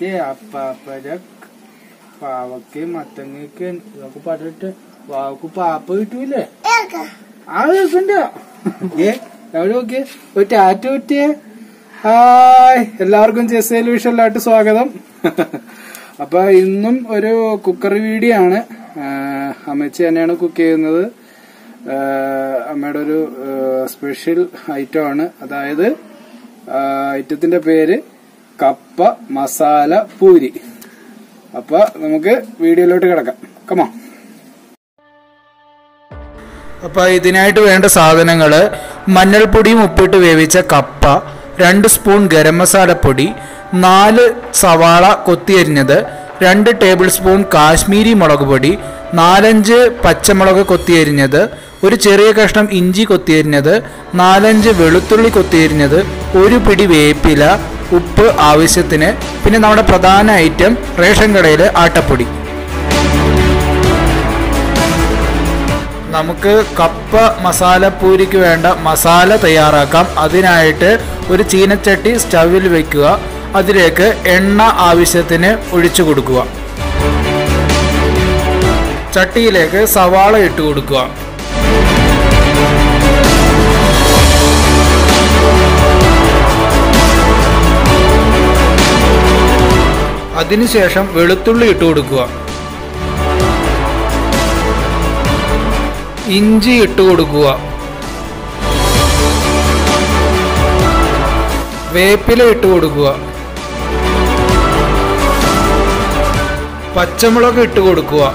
മറ്റേ അപ്പാപ്പര പാവക്കയും മത്തങ്ങയൊക്കെ ഇതൊക്കെ പറഞ്ഞിട്ട് വാവക്ക് പാപ്പ കിട്ടൂലേ ആ കേൾക്കണ്ട ഏ എവിടെ നോക്കിയേ ഒരു ടാറ്റ പറ്റിയേ ഹായ് എല്ലാവർക്കും ചെസ് എലിവിഷനിലായിട്ട് സ്വാഗതം അപ്പൊ ഇന്നും ഒരു കുക്കർ വീഡിയോ ആണ് ആ, അമ്മച്ചി തന്നെയാണ് കുക്ക് ചെയ്യുന്നത് ആ, അമ്മയുടെ ഒരു സ്പെഷ്യൽ ഐറ്റം ആണ് അതായത് ആ, ഐറ്റത്തിന്റെ പേര് കപ്പ മസാല പൂരി അപ്പൊ നമുക്ക് വീഡിയോയിലോട്ട് കിടക്കാം കമാ അപ്പൊ ഇതിനായിട്ട് വേണ്ട സാധനങ്ങള് മഞ്ഞൾപ്പൊടിയും ഉപ്പിട്ട് വേവിച്ച കപ്പ രണ്ട് സ്പൂൺ ഗരം മസാലപ്പൊടി നാല് സവാള കൊത്തിയരിഞ്ഞത് രണ്ട് ടേബിൾ സ്പൂൺ കാശ്മീരി മുളക് പൊടി നാലഞ്ച് പച്ചമുളക് കൊത്തിയരിഞ്ഞത് ഒരു ചെറിയ കഷ്ണം ഇഞ്ചി കൊത്തിയരിഞ്ഞത് നാലഞ്ച് വെളുത്തുള്ളി കൊത്തിയരിഞ്ഞത് ഒരു പിടി വേപ്പില ഉപ്പ് ആവശ്യത്തിന് പിന്നെ നമ്മുടെ പ്രധാന ഐറ്റം റേഷൻ കടയിലെ ആട്ടപ്പൊടി നമുക്ക് കപ്പ മസാലപ്പൂരിക്ക് വേണ്ട മസാല തയ്യാറാക്കാം അതിനായിട്ട് ഒരു ചീനച്ചട്ടി സ്റ്റവിൽ വെക്കുക അതിലേക്ക് എണ്ണ ആവശ്യത്തിന് ഒഴിച്ചു കൊടുക്കുക ചട്ടിയിലേക്ക് സവാള ഇട്ട് കൊടുക്കുക അതിനുശേഷം വെളുത്തുള്ളി ഇട്ട് കൊടുക്കുക ഇഞ്ചി ഇട്ട് കൊടുക്കുക വേപ്പില ഇട്ട് കൊടുക്കുക പച്ചമുളക് ഇട്ട് കൊടുക്കുക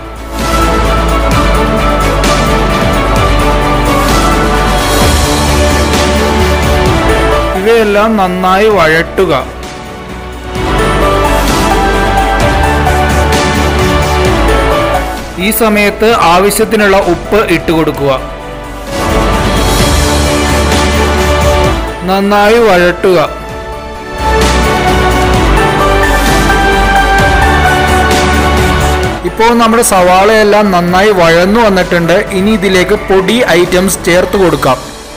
ഇവയെല്ലാം നന്നായി വഴട്ടുക ഈ സമയത്ത് ആവശ്യത്തിനുള്ള ഉപ്പ് ഇട്ട് കൊടുക്കുക നന്നായി വഴട്ടുക ഇപ്പോൾ നമ്മുടെ സവാളയെല്ലാം നന്നായി വഴന്നു വന്നിട്ടുണ്ട് ഇനി ഇതിലേക്ക് പൊടി ഐറ്റംസ് ചേർത്ത് കൊടുക്കാം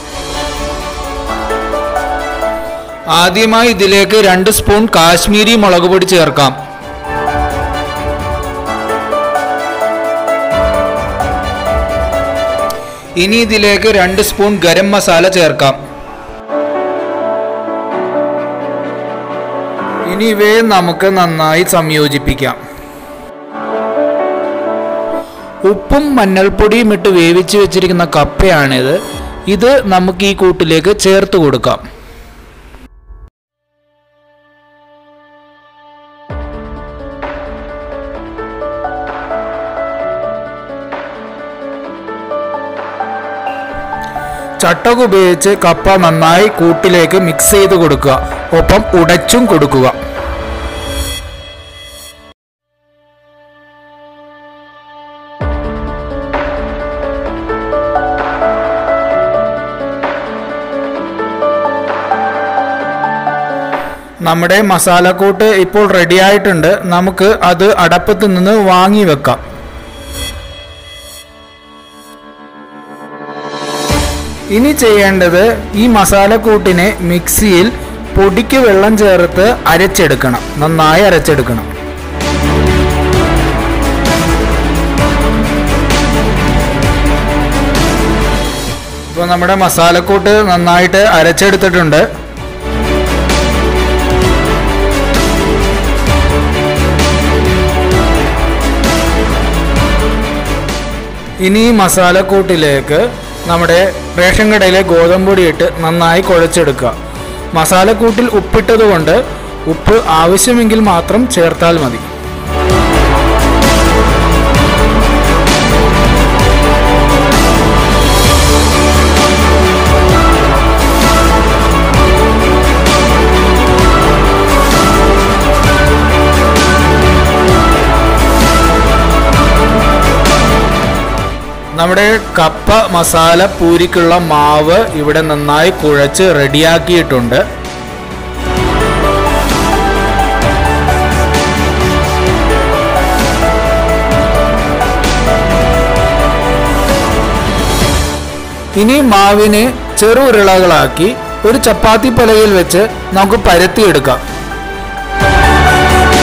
ആദ്യമായി ഇതിലേക്ക് രണ്ട് സ്പൂൺ കാശ്മീരി മുളക് പൊടി ചേർക്കാം ഇനി ഇതിലേക്ക് രണ്ട് സ്പൂൺ ഗരം മസാല ചേർക്കാം ഇനി ഇവയെ നമുക്ക് നന്നായി സംയോജിപ്പിക്കാം ഉപ്പും മഞ്ഞൾപ്പൊടിയും ഇട്ട് വേവിച്ച് വെച്ചിരിക്കുന്ന കപ്പയാണിത് ഇത് നമുക്ക് ഈ കൂട്ടിലേക്ക് ചേർത്ത് കൊടുക്കാം ചട്ടക ഉപയോഗിച്ച് കപ്പ നന്നായി കൂട്ടിലേക്ക് മിക്സ് ചെയ്ത് കൊടുക്കുക ഒപ്പം ഉടച്ചും കൊടുക്കുക നമ്മുടെ മസാലക്കൂട്ട് ഇപ്പോൾ റെഡി ആയിട്ടുണ്ട് നമുക്ക് അത് അടപ്പത്ത് നിന്ന് വാങ്ങി വെക്കാം ഇനി ചെയ്യേണ്ടത് ഈ മസാലക്കൂട്ടിനെ മിക്സിയിൽ പൊടിക്ക് വെള്ളം ചേർത്ത് അരച്ചെടുക്കണം നന്നായി അരച്ചെടുക്കണം ഇപ്പോൾ നമ്മുടെ മസാലക്കൂട്ട് നന്നായിട്ട് അരച്ചെടുത്തിട്ടുണ്ട് ഇനി ഈ മസാലക്കൂട്ടിലേക്ക് നമ്മുടെ റേഷൻ കടയിലെ ഗോതമ്പ് പൊടി ഇട്ട് നന്നായി കുഴച്ചെടുക്കുക മസാലക്കൂട്ടിൽ ഉപ്പിട്ടതുകൊണ്ട് ഉപ്പ് ആവശ്യമെങ്കിൽ മാത്രം ചേർത്താൽ മതി നമ്മുടെ കപ്പ മസാല പൂരിക്കുള്ള മാവ് ഇവിടെ നന്നായി കുഴച്ച് റെഡിയാക്കിയിട്ടുണ്ട് ഇനി മാവിനെ ചെറു ഉരുളകളാക്കി ഒരു ചപ്പാത്തി പലകയിൽ വെച്ച് നമുക്ക് പരത്തിയെടുക്കാം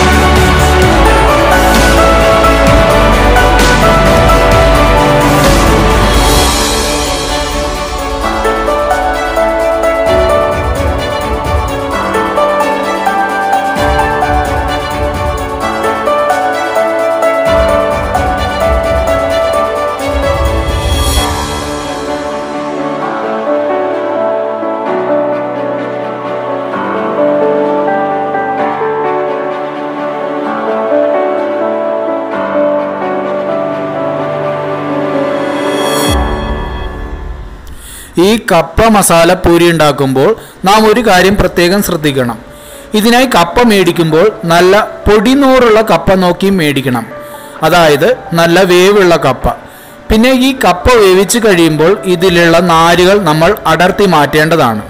ഈ കപ്പ മസാല പൂരി ഉണ്ടാക്കുമ്പോൾ നാം ഒരു കാര്യം പ്രത്യേകം ശ്രദ്ധിക്കണം ഇതിനായി കപ്പ മേടിക്കുമ്പോൾ നല്ല പൊടിനൂറുള്ള കപ്പ നോക്കി മേടിക്കണം അതായത് നല്ല വേവുള്ള കപ്പ പിന്നെ ഈ കപ്പ വേവിച്ച് കഴിയുമ്പോൾ ഇതിലുള്ള നാരുകൾ നമ്മൾ അടർത്തി മാറ്റേണ്ടതാണ്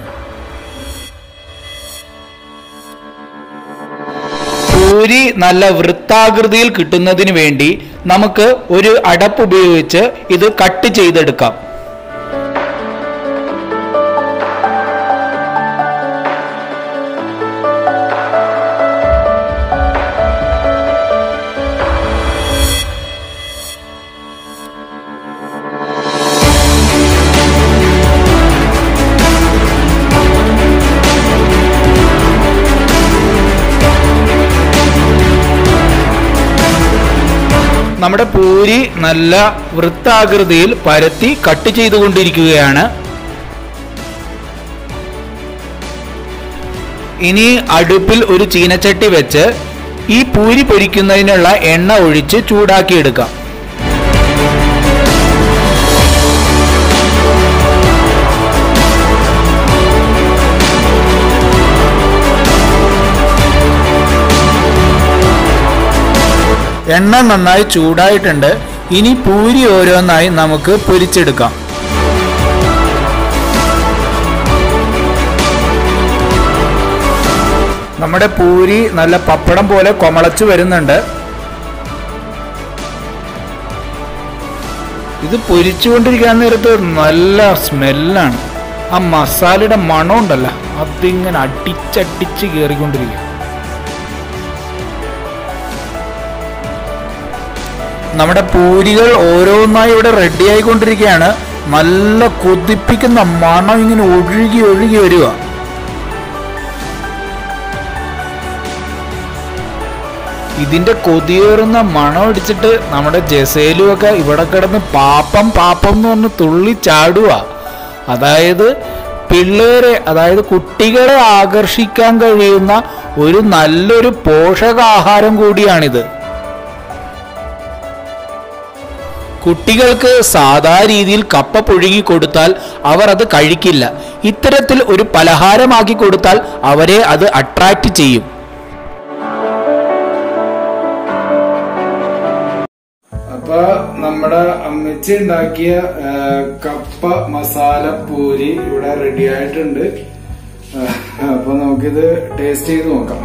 പൂരി നല്ല വൃത്താകൃതിയിൽ കിട്ടുന്നതിന് വേണ്ടി നമുക്ക് ഒരു അടപ്പ് ഉപയോഗിച്ച് ഇത് കട്ട് ചെയ്തെടുക്കാം നമ്മുടെ പൂരി നല്ല വൃത്താകൃതിയിൽ പരത്തി കട്ട് ചെയ്തുകൊണ്ടിരിക്കുകയാണ് ഇനി അടുപ്പിൽ ഒരു ചീനച്ചട്ടി വെച്ച് ഈ പൂരി പൊരിക്കുന്നതിനുള്ള എണ്ണ ഒഴിച്ച് ചൂടാക്കിയെടുക്കാം എണ്ണ നന്നായി ചൂടായിട്ടുണ്ട് ഇനി പൂരി ഓരോന്നായി നമുക്ക് പൊരിച്ചെടുക്കാം നമ്മുടെ പൂരി നല്ല പപ്പടം പോലെ കൊമളച്ചു വരുന്നുണ്ട് ഇത് പൊരിച്ചുകൊണ്ടിരിക്കാൻ നേരത്ത് നല്ല സ്മെല്ലാണ് ആ മസാലയുടെ മണം ഉണ്ടല്ലോ അതിങ്ങനെ അടിച്ചടിച്ച് കയറിക്കൊണ്ടിരിക്കുക നമ്മുടെ പൂരികൾ ഓരോന്നായി ഇവിടെ റെഡി ആയിക്കൊണ്ടിരിക്കുകയാണ് നല്ല കൊതിപ്പിക്കുന്ന മണം ഇങ്ങനെ ഒഴുകി ഒഴുകി വരിക ഇതിന്റെ കൊതിയേറുന്ന മണം അടിച്ചിട്ട് നമ്മുടെ ജസേലും ഒക്കെ ഇവിടെ കിടന്ന് പാപ്പം പാപ്പം എന്ന് പറഞ്ഞ് തുള്ളി ചാടുക അതായത് പിള്ളേരെ അതായത് കുട്ടികളെ ആകർഷിക്കാൻ കഴിയുന്ന ഒരു നല്ലൊരു പോഷകാഹാരം കൂടിയാണിത് കുട്ടികൾക്ക് സാധാ രീതിയിൽ കപ്പ പുഴുങ്ങി കൊടുത്താൽ അവർ അത് കഴിക്കില്ല ഇത്തരത്തിൽ ഒരു പലഹാരമാക്കി കൊടുത്താൽ അവരെ അത് അട്രാക്റ്റ് ചെയ്യും അപ്പൊ നമ്മുടെ അമ്മച്ചി ഉണ്ടാക്കിയ ആ, കപ്പ മസാല പൂരി ഇവിടെ റെഡി ആയിട്ടുണ്ട് ആ, അപ്പൊ നമുക്കിത് ടേസ്റ്റ് ചെയ്ത് നോക്കാം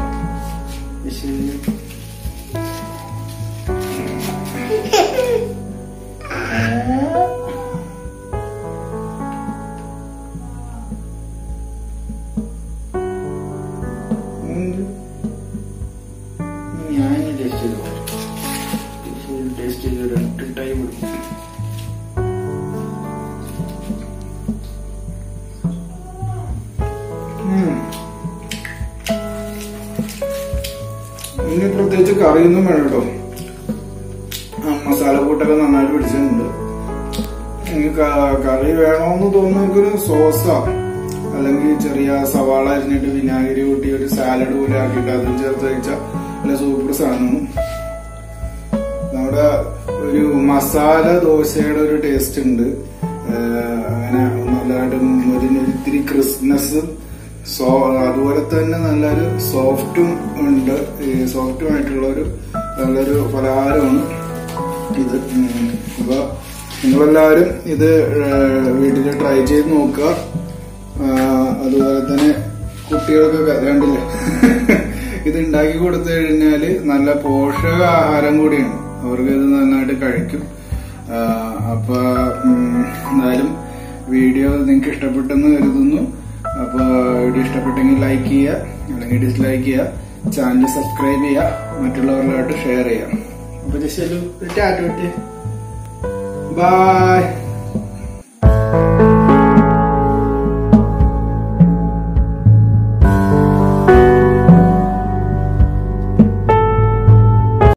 ഞാൻ ടേസ്റ്റ് ചെയ്ത് നോക്കാം ടേസ്റ്റ് ചെയ്ത് രണ്ട് ടൈം എടുക്കും ഉം. ഇനി പ്രത്യേകിച്ച് കറിയൊന്നും വേണം കേട്ടോ ആ, മസാല കൂട്ടൊക്കെ നന്നായിട്ട് പിടിച്ചിട്ടുണ്ട് ഇനി ക- കറി വേണോന്ന് തോന്നുന്നവർക്കൊരു സോസാ അല്ലെങ്കിൽ ചെറിയ സവാള അരിഞ്ഞിട്ട് വിനാഗിരി കൂട്ടി ഒരു സാലഡ് പോലെ ആക്കിയിട്ട് അതും ചേർത്ത് കഴിച്ചാൽ നല്ല സൂപ്പർ സാധനവും നമ്മുടെ ഒരു മസാല ദോശയുടെ ഒരു ടേസ്റ്റ് ഉണ്ട് ഏഹ് അങ്ങനെ നല്ലതായിട്ട് ഒരു ഇത്തിരി ക്രിസ്മസ് സോ അതുപോലെ തന്നെ നല്ലൊരു സോഫ്റ്റും ഉണ്ട് ഈ സോഫ്റ്റും ആയിട്ടുള്ള ഒരു നല്ലൊരു പലഹാരമാണ് ഇത് ഉം. അപ്പൊ നിങ്ങളെല്ലാവരും ഇത് വീട്ടിൽ ട്രൈ ചെയ്ത് നോക്കുക ആഹ് അതുപോലെ തന്നെ കുട്ടികൾക്കൊക്കെ കണ്ടില്ലേ ഇത് ഉണ്ടാക്കി കൊടുത്തു കഴിഞ്ഞാല് നല്ല പോഷകാഹാരം കൂടിയാണ് അവർക്ക് ഇത് നന്നായിട്ട് കഴിക്കും ആഹ് അപ്പൊ ഉം, എന്തായാലും വീഡിയോ നിങ്ങൾക്ക് ഇഷ്ടപ്പെട്ടെന്ന് കരുതുന്നു അപ്പൊ വീഡിയോ ഇഷ്ടപ്പെട്ടെങ്കിൽ ലൈക്ക് ചെയ്യുക അല്ലെങ്കിൽ ഡിസ്ലൈക്ക് ചെയ്യുക ചാനൽ സബ്സ്ക്രൈബ് ചെയ്യുക മറ്റുള്ളവരിലായിട്ട് ഷെയർ ചെയ്യാം അപ്പൊ ജസ്റ്റ് ഒരു ടാറ്റ ബൈ